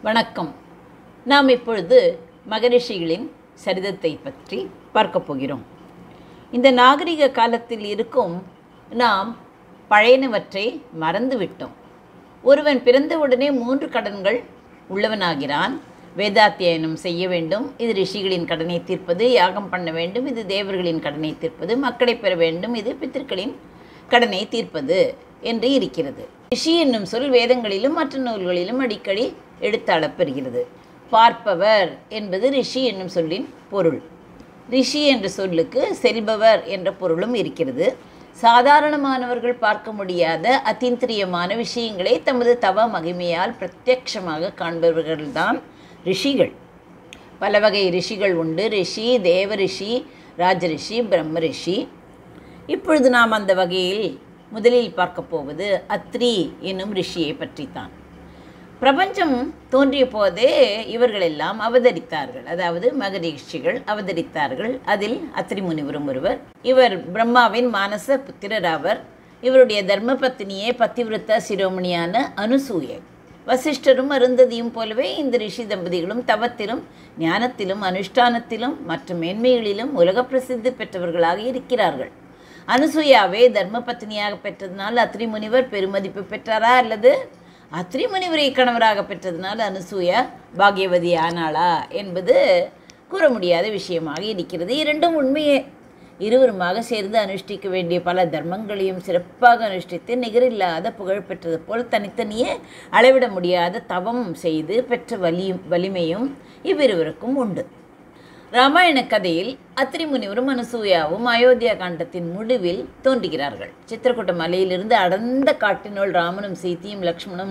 வணக்கம் நாம் இப்பொழுது மகரிஷிகளின் சரிதத்தை பற்றி பார்க்கப் போகிறோம் இந்த நாகரிக காலத்தில் இருக்கும் நாம் பழையனவற்றை மறந்துவிட்டோம் ஒருவன் பிறந்தவுடனே மூன்று கடன்கள் உள்ளவனாகிறான் வேதாத்தியனம் செய்ய வேண்டும் இது ரிஷிகளின் கடனை தீர்ப்பது யாகம் பண்ண வேண்டும் இது தேவர்களின் கடனை தீர்ப்பது மக்களை பெற வேண்டும் இது பித்திருக்களின் கடனை தீர்ப்பது என்று இருக்கிறது ரிஷி என்னும் சொல் வேதங்களிலும் மற்ற நூல்களிலும் அடிக்கடி எடுத்தாளப்பெறுகிறது பார்ப்பவர் என்பது ரிஷி என்னும் சொல்லின் பொருள் ரிஷி என்ற சொல்லுக்கு செல்பவர் என்ற பொருளும் இருக்கிறது சாதாரணமானவர்கள் பார்க்க முடியாத அத்தீந்திரியமான விஷயங்களை தமது தவ மகிமையால் பிரத்யக்ஷமாக காண்பவர்கள்தான் ரிஷிகள் பல வகை ரிஷிகள் உண்டு ரிஷி தேவ ரிஷி ராஜரிஷி பிரம்ம ரிஷி இப்பொழுது நாம் அந்த வகையில் முதலில் பார்க்க போவது அத்ரி என்னும் ரிஷியை பற்றித்தான் பிரபஞ்சம் தோன்றிய போதே இவர்களெல்லாம் அவதரித்தார்கள் அதாவது மகரிஷிகள் அவதரித்தார்கள் அதில் அத்ரி முனிவரும் ஒருவர் இவர் பிரம்மாவின் மானச புத்திரராவர் இவருடைய தர்மபத்தினியே பத்திவிரத சிரோமணியான அனுசூயை வசிஷ்டரும் அருந்ததியும் போலவே இந்த ரிஷி தம்பதிகளும் தவத்திலும் ஞானத்திலும் அனுஷ்டானத்திலும் மற்றும் மேன்மைகளிலும் உலக பிரசித்தி பெற்றவர்களாக இருக்கிறார்கள் அனுசூயாவே தர்ம பத்தினியாக பெற்றதனால் அத்ரி முனிவர் பெருமதிப்பு பெற்றாரா அல்லது அத்ரி முனிவரை கணவராக பெற்றதனால் அனுசூயா பாக்யவதி ஆனாளா என்பது கூற முடியாத விஷயமாக இருக்கிறது இரண்டும் உண்மையே இருவருமாக சேர்ந்து அனுஷ்டிக்க வேண்டிய பல தர்மங்களையும் சிறப்பாக அனுஷ்டித்து நிகரில்லாத புகழ் பெற்றது போல் தனித்தனியே அளவிட முடியாத தவம் செய்து பெற்ற வலியும் வலிமையும் இவ்விருவருக்கும் உண்டு ராமாயண கதையில் அத்திரி முனிவரும் அனுசூயாவும் அயோத்தியா காண்டத்தின் முடிவில் தோன்றுகிறார்கள் சித்திரக்கூட்ட மலையிலிருந்து அடர்ந்த காட்டினுள் ராமனும் சீத்தியும் லக்ஷ்மணும்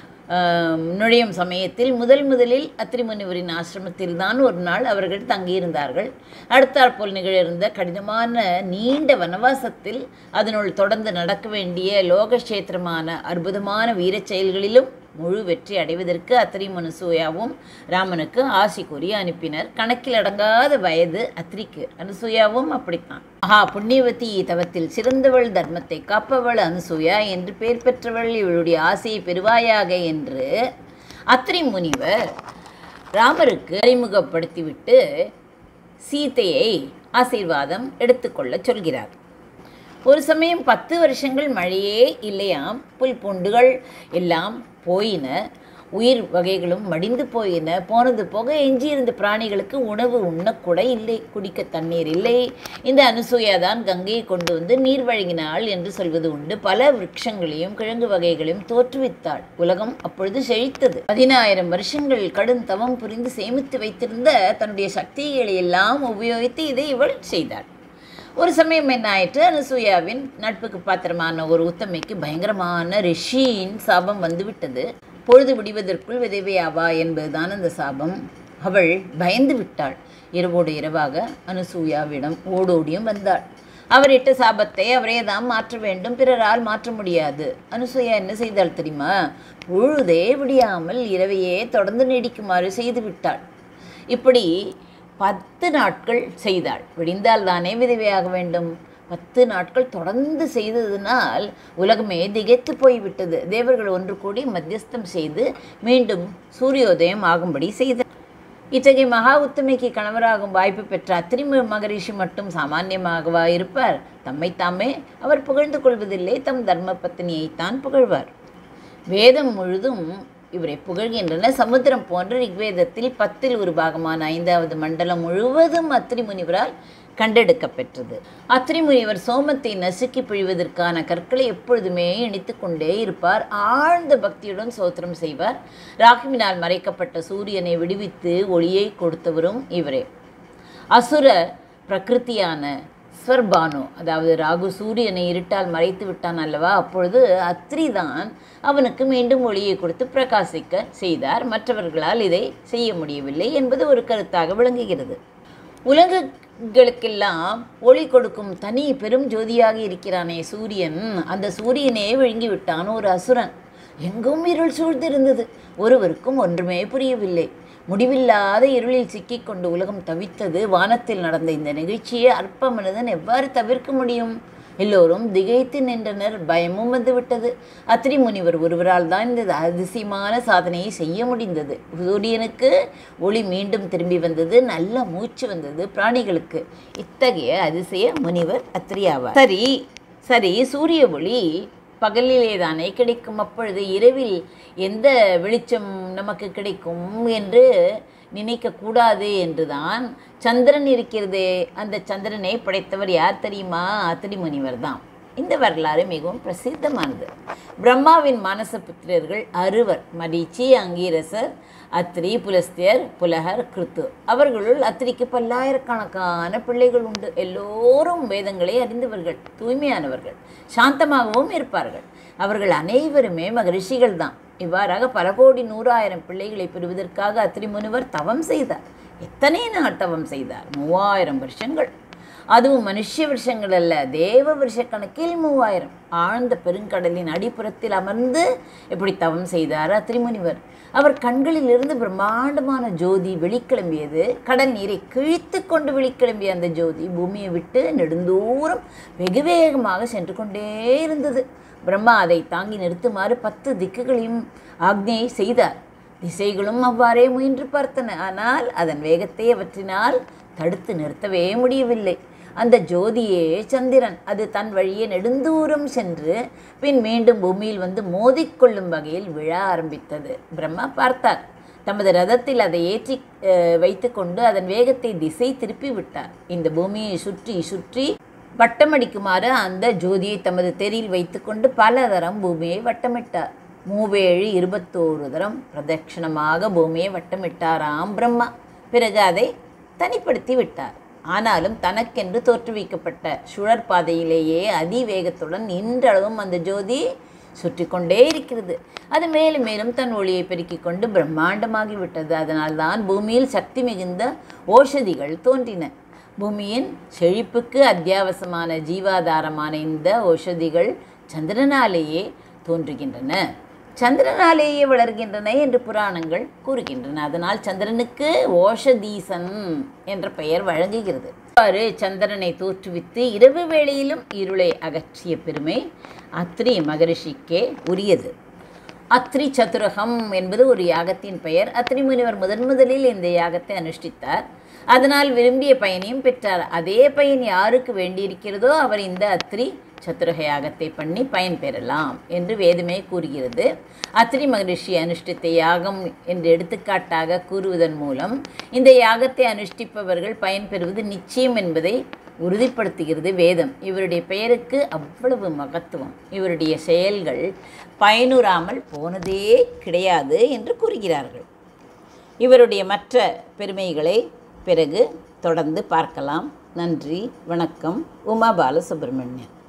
நுழையும் சமயத்தில் முதல் முதலில் அத்திரி முனிவரின் ஆசிரமத்தில் தான் ஒரு நாள் அவர்கள் தங்கியிருந்தார்கள் அடுத்தாற்போல் நிகழிருந்த கடினமான நீண்ட வனவாசத்தில் அதனுள் தொடர்ந்து நடக்க வேண்டிய லோகக்ஷேத்திரமான அற்புதமான வீரச் செயல்களிலும் முழு வெற்றி அடைவதற்கு அத்திரி மனுசூயாவும் ராமனுக்கு ஆசி கூறி அனுப்பினர் கணக்கில் அடங்காத வயது அத்திரிக்கு அனுசூயாவும் அப்படித்தான் ஆஹா புண்ணியவதி தவத்தில் சிறந்தவள் தர்மத்தை காப்பவள் அனுசூயா என்று பெயர் பெற்றவள் இவளுடைய ஆசையை பெறுவாயாக என்று அத்திரி முனிவர் ராமருக்கு அறிமுகப்படுத்திவிட்டு சீதையை ஆசீர்வாதம் எடுத்துக்கொள்ளச் சொல்கிறார் ஒரு சமயம் பத்து வருஷங்கள் மழையே இல்லையாம் புல் பூண்டுகள் எல்லாம் போயின உயிர் வகைகளும் மடிந்து போயின போனது போக எஞ்சியிருந்த பிராணிகளுக்கு உணவு உண்ணக்கூட இல்லை குடிக்க தண்ணீர் இல்லை இந்த அனுசூயா தான் கங்கையை கொண்டு வந்து நீர் வழங்கினாள் என்று சொல்வது உண்டு பல விருட்சங்களையும் கிழங்கு வகைகளையும் தோற்றுவித்தாள் உலகம் அப்பொழுது செழித்தது பதினாயிரம் வருஷங்கள் கடும் தவம் புரிந்து சேமித்து வைத்திருந்த தன்னுடைய சக்திகளை எல்லாம் உபயோகித்து இதை இவள் செய்தாள் ஒரு சமயம் என்ன ஆயிற்று அனுசூயாவின் நட்புக்கு பாத்திரமான ஒரு உத்தமைக்கு பயங்கரமான ரிஷியின் சாபம் வந்துவிட்டது பொழுது விடுவதற்குள் விதவையாவா என்பதுதான் அந்த சாபம் அவள் பயந்து விட்டாள் இரவோடு இரவாக அனுசூயாவிடம் ஓடோடியும் வந்தாள் அவர் இட்ட சாபத்தை அவரே தான் மாற்ற வேண்டும் பிறரால் மாற்ற முடியாது அனுசூயா என்ன செய்தாள் தெரியுமா பொழுதே விடியாமல் இரவையே தொடர்ந்து நீடிக்குமாறு செய்து விட்டாள் இப்படி பத்து நாட்கள் செய்தாள் விடிந்தால் தானே விதவையாக வேண்டும் பத்து நாட்கள் தொடர்ந்து செய்ததினால் உலகமே திகைத்து போய்விட்டது தேவர்கள் ஒன்று கூடி மத்தியஸ்தம் செய்து மீண்டும் சூரியோதயம் ஆகும்படி செய்தார் இத்தகைய மகா உத்தமைக்கு கணவராகும் வாய்ப்பு பெற்ற அத்திரி மகரிஷி மட்டும் சாமானியமாகவா இருப்பார் தம்மை தாமே அவர் புகழ்ந்து கொள்வதில்லை தம் தர்ம பத்தினியைத்தான் புகழ்வார் வேதம் முழுதும் இவரை புகழ்கின்றன சமுத்திரம் போன்ற ரிக்வேதத்தில் பத்தில் ஒரு பாகமான ஐந்தாவது மண்டலம் முழுவதும் அத்திரி முனிவரால் கண்டெடுக்கப்பெற்றது அத்திரி முனிவர் சோமத்தை நசுக்கி பிழிவதற்கான கற்களை எப்பொழுதுமே இணைத்து கொண்டே இருப்பார் ஆழ்ந்த பக்தியுடன் சோத்திரம் செய்வார் ராகிமினால் மறைக்கப்பட்ட சூரியனை விடுவித்து ஒளியை கொடுத்தவரும் இவரே அசுர பிரகிருத்தியான ஸ்வர்பானு அதாவது ராகு சூரியனை இருட்டால் மறைத்து விட்டான் அல்லவா அப்பொழுது அத்ரி தான் அவனுக்கு மீண்டும் ஒளியை கொடுத்து பிரகாசிக்க செய்தார் மற்றவர்களால் இதை செய்ய முடியவில்லை என்பது ஒரு கருத்தாக விளங்குகிறது உலகங்களுக்கெல்லாம் ஒளி கொடுக்கும் தனி பெரும் ஜோதியாக இருக்கிறானே சூரியன் அந்த சூரியனே விழுங்கி விட்டான் ஒரு அசுரன் எங்கும் இருள் சூழ்ந்திருந்தது ஒருவருக்கும் ஒன்றுமே புரியவில்லை முடிவில்லாத இருளில் சிக்கிக்கொண்டு உலகம் தவித்தது வானத்தில் நடந்த இந்த நிகழ்ச்சியை அற்ப மனிதன் எவ்வாறு தவிர்க்க முடியும் எல்லோரும் திகைத்து நின்றனர் பயமும் வந்துவிட்டது அத்திரி முனிவர் ஒருவரால் தான் இந்த அதிசயமான சாதனையை செய்ய முடிந்தது சூரியனுக்கு ஒளி மீண்டும் திரும்பி வந்தது நல்ல மூச்சு வந்தது பிராணிகளுக்கு இத்தகைய அதிசய முனிவர் அத்திரி ஆவார் சரி சரி சூரிய ஒளி பகலிலே தானே கிடைக்கும் அப்பொழுது இரவில் எந்த வெளிச்சம் நமக்கு கிடைக்கும் என்று நினைக்கக்கூடாது என்றுதான் சந்திரன் இருக்கிறதே அந்த சந்திரனை படைத்தவர் யார் தெரியுமா அத்திரி முனிவர் தான் இந்த வரலாறு மிகவும் பிரசித்தமானது பிரம்மாவின் மானச புத்திரர்கள் அறுவர் மரீச்சி அங்கீரசர் அத்ரி புலஸ்தியர் புலகர் கிருத்து அவர்களுள் அத்திரிக்கு பல்லாயிரக்கணக்கான பிள்ளைகள் உண்டு எல்லோரும் வேதங்களை அறிந்தவர்கள் தூய்மையானவர்கள் சாந்தமாகவும் இருப்பார்கள் அவர்கள் அனைவருமே மகரிஷிகள் தான் இவ்வாறாக பல கோடி நூறாயிரம் பிள்ளைகளை பெறுவதற்காக அத்திரி முனிவர் தவம் செய்தார் எத்தனை நாள் தவம் செய்தார் மூவாயிரம் வருஷங்கள் அதுவும் மனுஷ வருஷங்கள் அல்ல தேவ வருஷ கணக்கில் மூவாயிரம் ஆழ்ந்த பெருங்கடலின் அடிப்புறத்தில் அமர்ந்து இப்படி தவம் செய்தார் அத்திரிமுனிவர் அவர் கண்களிலிருந்து பிரம்மாண்டமான ஜோதி வெளிக்கிளம்பியது கடல் நீரை கிழித்து கொண்டு வெளிக்கிளம்பிய அந்த ஜோதி பூமியை விட்டு நெடுந்தூரம் வெகு வேகமாக சென்று கொண்டே இருந்தது பிரம்மா அதை தாங்கி நிறுத்துமாறு பத்து திக்குகளையும் ஆக்ஞையை செய்தார் திசைகளும் அவ்வாறே முயன்று பார்த்தன ஆனால் அதன் வேகத்தை அவற்றினால் தடுத்து நிறுத்தவே முடியவில்லை அந்த ஜோதியே சந்திரன் அது தன் வழியே நெடுந்தூரம் சென்று பின் மீண்டும் பூமியில் வந்து மோதிக்கொள்ளும் வகையில் விழ ஆரம்பித்தது பிரம்மா பார்த்தார் தமது ரதத்தில் அதை ஏற்றி அஹ், வைத்துக்கொண்டு அதன் வேகத்தை திசை திருப்பி விட்டார் இந்த பூமியை சுற்றி சுற்றி வட்டமடிக்குமாறு அந்த ஜோதியை தமது தெறியில் வைத்துக்கொண்டு பல தரம் பூமியை வட்டமிட்டார் மூவேழு இருபத்தோரு தரம் பிரதட்சணமாக பூமியை வட்டமிட்டாராம் பிரம்மா பிறகு அதை தனிப்படுத்தி விட்டார் ஆனாலும் தனக்கென்று தோற்றுவிக்கப்பட்ட சுழற் பாதையிலேயே அதிவேகத்துடன் இன்றளவும் அந்த ஜோதி சுற்றி கொண்டே இருக்கிறது அது மேலும் மேலும் தன் ஒளியை பெருக்கிக் கொண்டு பிரம்மாண்டமாகி விட்டது அதனால்தான் பூமியில் சக்தி மிகுந்த ஓஷதிகள் தோன்றின பூமியின் செழிப்புக்கு அத்தியாவசியமான ஜீவாதாரமான இந்த ஓஷதிகள் சந்திரனாலேயே தோன்றுகின்றன சந்திரனாலேயே வளர்கின்றன என்று புராணங்கள் கூறுகின்றன அதனால் சந்திரனுக்கு ஓஷதீசன் என்ற பெயர் வழங்குகிறது இவ்வாறு சந்திரனை தோற்றுவித்து இரவு வேளையிலும் இருளை அகற்றிய பெருமை அத்ரி மகரிஷிக்கே உரியது அத்ரி சதுரகம் என்பது ஒரு யாகத்தின் பெயர் அத்ரி முனிவர் முதன் முதலில் இந்த யாகத்தை அனுஷ்டித்தார் அதனால் விரும்பிய பயனையும் பெற்றார் அதே பயன் யாருக்கு வேண்டியிருக்கிறதோ அவர் இந்த அத்ரி சதுரக யாகத்தை பண்ணி பயன் பெறலாம் என்று வேதமே கூறுகிறது அத்ரி மகரிஷி அனுஷ்டித்த யாகம் என்று எடுத்துக்காட்டாக கூறுவதன் மூலம் இந்த யாகத்தை அனுஷ்டிப்பவர்கள் பயன் பெறுவது நிச்சயம் என்பதை உறுதிப்படுத்துகிறது வேதம் இவருடைய பெயருக்கு அவ்வளவு மகத்துவம் இவருடைய செயல்கள் பயனுறாமல் போனதே கிடையாது என்று கூறுகிறார்கள் இவருடைய மற்ற பெருமைகளை பிறகு தொடர்ந்து பார்க்கலாம் நன்றி வணக்கம் உமா பாலசுப்ரமணியன்